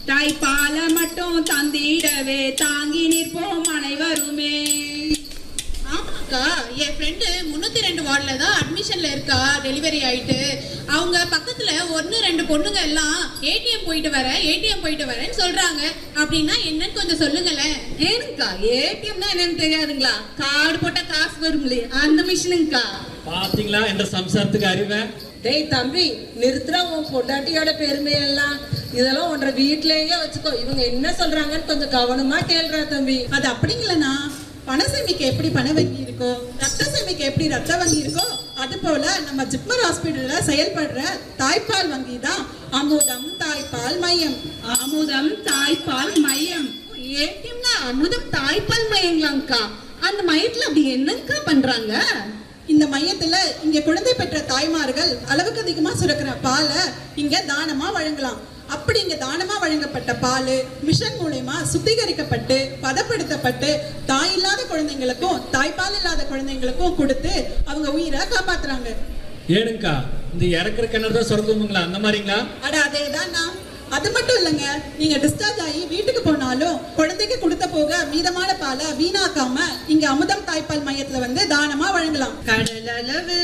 தாய்ப்பால மட்டும் தந்திடவே தாங்கி நிற்போம் அனைவருமே ஆமாக்கா என் ஃப்ரெண்டு முந்நூற்றி ரெண்டு வார்டில் தான் அட்மிஷனில் இருக்கா டெலிவரி ஆயிட்டு அவங்க பக்கத்தில் ஒன்று ரெண்டு பொண்ணுங்க எல்லாம் ஏடிஎம் போயிட்டு வரேன் ஏடிஎம் போயிட்டு வரேன்னு சொல்கிறாங்க அப்படின்னா என்னன்னு கொஞ்சம் சொல்லுங்களேன் ஏனுங்கக்கா ஏடிஎம்னா என்னன்னு தெரியாதுங்களா கார்டு போட்டா காசு வருங்களே அந்த மிஷினுங்கக்கா பாத்தீங்களா இந்த சம்சாரத்துக்கு அறிவை டேய் தம்பி நிறுத்துற உன் பொண்டாட்டியோட பெருமையெல்லாம் இதெல்லாம் உன்ற வீட்லயே வச்சுக்கோ இவங்க என்ன சொல்றாங்கன்னு கொஞ்சம் கவனமா கேளுடா தம்பி அது அப்படிங்களண்ணா பண சேமிக்க எப்படி பண வங்கி இருக்கோ ரத்த சேமிக்க எப்படி ரத்த வங்கி இருக்கோ அது போல நம்ம ஜிப்மர் ஹாஸ்பிட்டல்ல செயல்படுற தாய்ப்பால் வங்கி தான் அமுதம் தாய்ப்பால் மையம் அமுதம் தாய்ப்பால் மையம் ஏடிஎம்னா அமுதம் தாய்ப்பால் மையங்களாங்கக்கா அந்த மையத்துல அப்படி என்னங்கக்கா பண்றாங்க இந்த மையத்துல இங்க குழந்தை பெற்ற தாய்மார்கள் அளவுக்கு அதிகமா சுரக்கிற பாலை இங்க தானமா வழங்கலாம் அப்படி இங்க தானமா வழங்கப்பட்ட பால் மிஷன் மூலயமா சுத்திகரிக்கப்பட்டு பதப்படுத்தப்பட்டு தாய் இல்லாத குழந்தைங்களுக்கும் தாய்ப்பால் இல்லாத குழந்தைங்களுக்கும் கொடுத்து அவங்க உயிரை காப்பாத்துறாங்க ஏனுங்கக்கா இந்த இறக்குற கிணறு தான் சொரக்குமுங்களா அந்த மாதிரிங்களா அட அதேதான் நான் அது மட்டும் இல்லைங்க நீங்க டிஸ்சார்ஜ் ஆகி வீட்டுக்கு போனாலும் குழந்தைக்கு கொடுத்த போக மீதமான பாலை வீணாக்காம இங்க அமுதம் தாய்ப்பால் மையத்துல வந்து தானமா வழங்கலாம் கடலளவு